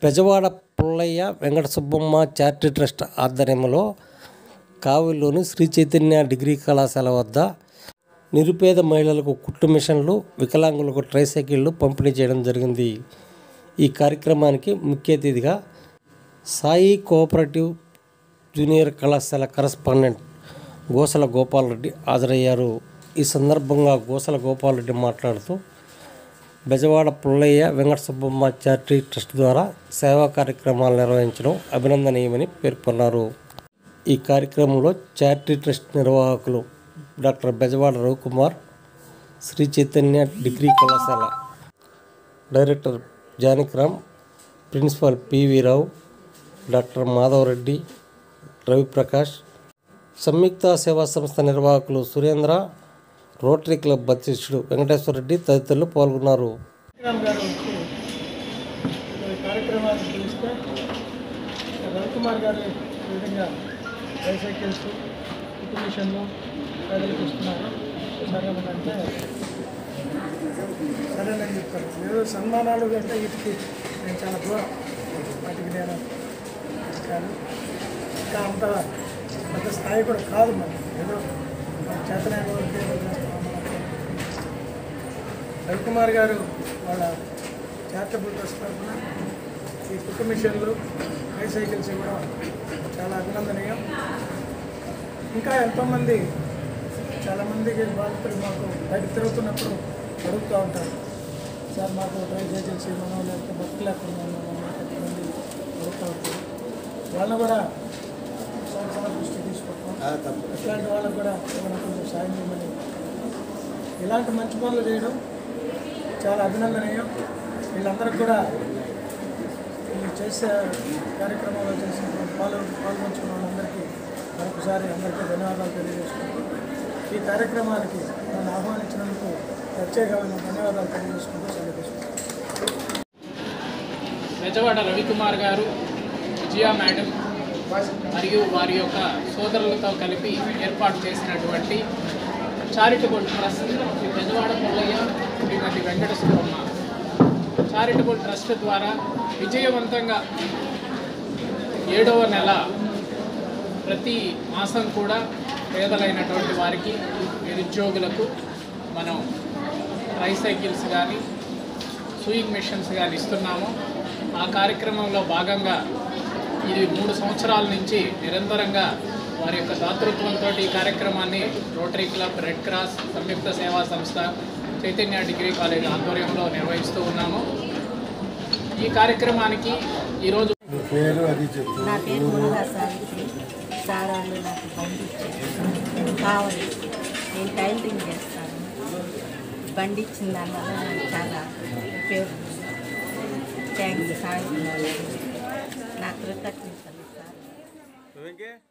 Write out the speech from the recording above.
Bezawada Pullaiah Venkata Subbamma charity trust ఆధ్వర్యంలో కావలిలోని Shri Chaitanya degree కళాశాల వద్ద నిరుపేద మహిళలకు కుట్టు మిషన్లు వికలాంగులకు ట్రైసైకిళ్ళు పంపిణీ చేయడం జరిగింది ఈ కార్యక్రమానికి ముఖ్య అతిథిగా సాయి కోఆపరేటివ్ జూనియర్ కళాశాల కరస్పాండెంట్ గోసల గోపాలరెడ్డి హాజరయ్యారు ఈ సందర్భంగా గోసల గోపాలరెడ్డి మాట్లాడుతూ బెజవాడ పుల్లయ్య వెంకట సుబ్బమ్మ చారిటీ ట్రస్ట్ ద్వారా సేవా కార్యక్రమాలు నిర్వహించడం అభినందనీయమని పేర్కొన్నారు ఈ కార్యక్రమంలో చారిటీ ట్రస్ట్ నిర్వాహకులు డాక్టర్ బెజవాడ రవికుమార్ శ్రీ చైతన్య డిగ్రీ కళాశాల director Janakiram principal PV Rao doctor Madhava Reddy Raviprakash సంయుక్త సేవా సంస్థ నిర్వాహకులు సురేంద్ర రోటరీ క్లబ్ అధ్యక్షుడు వెంకటేశ్వర రెడ్డి తదితరులు పాల్గొన్నారు విక్రమ్ గారు వచ్చి ఈ కార్యక్రమాన్ని పిలిస్తే రవికుమార్ గారు ఈ విధంగా బైసైకిల్స్ కుట్టు మిషన్లు ప్రజలకు ఇస్తున్నారు సరేనంటే సరేనని చెప్తారు ఏదో సన్మానాలు అంటే వీటికి నేను చాలా దూరం వాటికి నేను కాదు ఇంకా అంత పెద్ద స్థాయి కూడా కాదు మరి ఏదో మన చేతనైన వరకు ఏదో చేస్తాం అన్నమాట. రవికుమార్ గారు వాళ్ళ చారిటబుల్ ట్రస్ట్ తరఫున ఈ కుట్టు మిషన్లు బైసైకిల్స్ ఇవ్వడం చాలా అభినందనీయం ఇంకా ఎంతోమంది చాలామందికి బాధితులు మాకు బయట తిరుగుతున్నప్పుడు అడుగుతూ ఉంటారు సార్ మాకు డ్రైవ్ ఏజెన్సీ మనం లేకపోతే బతుకు లేకుండా ఉన్నాము మాకు ఎంతమంది అడుగుతూ ఉంటారు వాళ్ళని కూడా సంవత్సరాల దృష్టి తీసుకుంటాం ఇట్లాంటి వాళ్ళకు కూడా ఏమైనా కొంచెం సాయం చేయమని ఇలాంటి మంచి పనులు చేయడం చాలా అభినందనీయం వీళ్ళందరికీ కూడా ఈ చేసే కార్యక్రమంలో చేసినటువంటి పాలు పాల్గొంచుకున్న వాళ్ళందరికీ మరొకసారి అందరికీ ధన్యవాదాలు తెలియజేసుకుంటూ ఈ కార్యక్రమానికి నన్ను ఆహ్వానించినందుకు ప్రత్యేకమైన ధన్యవాదాలు తెలియజేసుకుంటూ సెలవు తీసుకుంటాను బెజవాడ రవికుమార్ గారు విజయ మేడం మరియు వారి యొక్క సోదరులతో కలిపి ఏర్పాటు చేసినటువంటి charitable trust Shri Bezawada Pullaiah Shrimati Venkata Subbamma charitable trust ద్వారా విజయవంతంగా ఏడవ నెల ప్రతి మాసం కూడా పేదలైనటువంటి వారికి నిరుద్యోగులకు మనం ట్రైసైకిల్స్ కానీ సూయింగ్ మిషన్స్ కానీ ఇస్తున్నాము ఆ కార్యక్రమంలో భాగంగా ఇది మూడు సంవత్సరాల నుంచి నిరంతరంగా వారి యొక్క దాతృత్వంతో ఈ కార్యక్రమాన్ని రోటరీ క్లబ్ రెడ్ క్రాస్ సంయుక్త సేవా సంస్థ చైతన్య డిగ్రీ కాలేజ్ ఆధ్వర్యంలో నిర్వహిస్తూ ఉన్నాము ఈ కార్యక్రమానికి ఈరోజు పేరు అది చెప్పు నా పేరు మునగా సావిత్రి సార్ వాళ్ళు నాకు బండి ఇచ్చారు కావాలి నేను టైలరింగ్ చేస్తాను బండి ఇచ్చిన దానివల్ల నాకు చాలా ఉపయోగం థ్యాంక్స్ సార్ నా కృతజ్ఞతలు సార్ వెంకే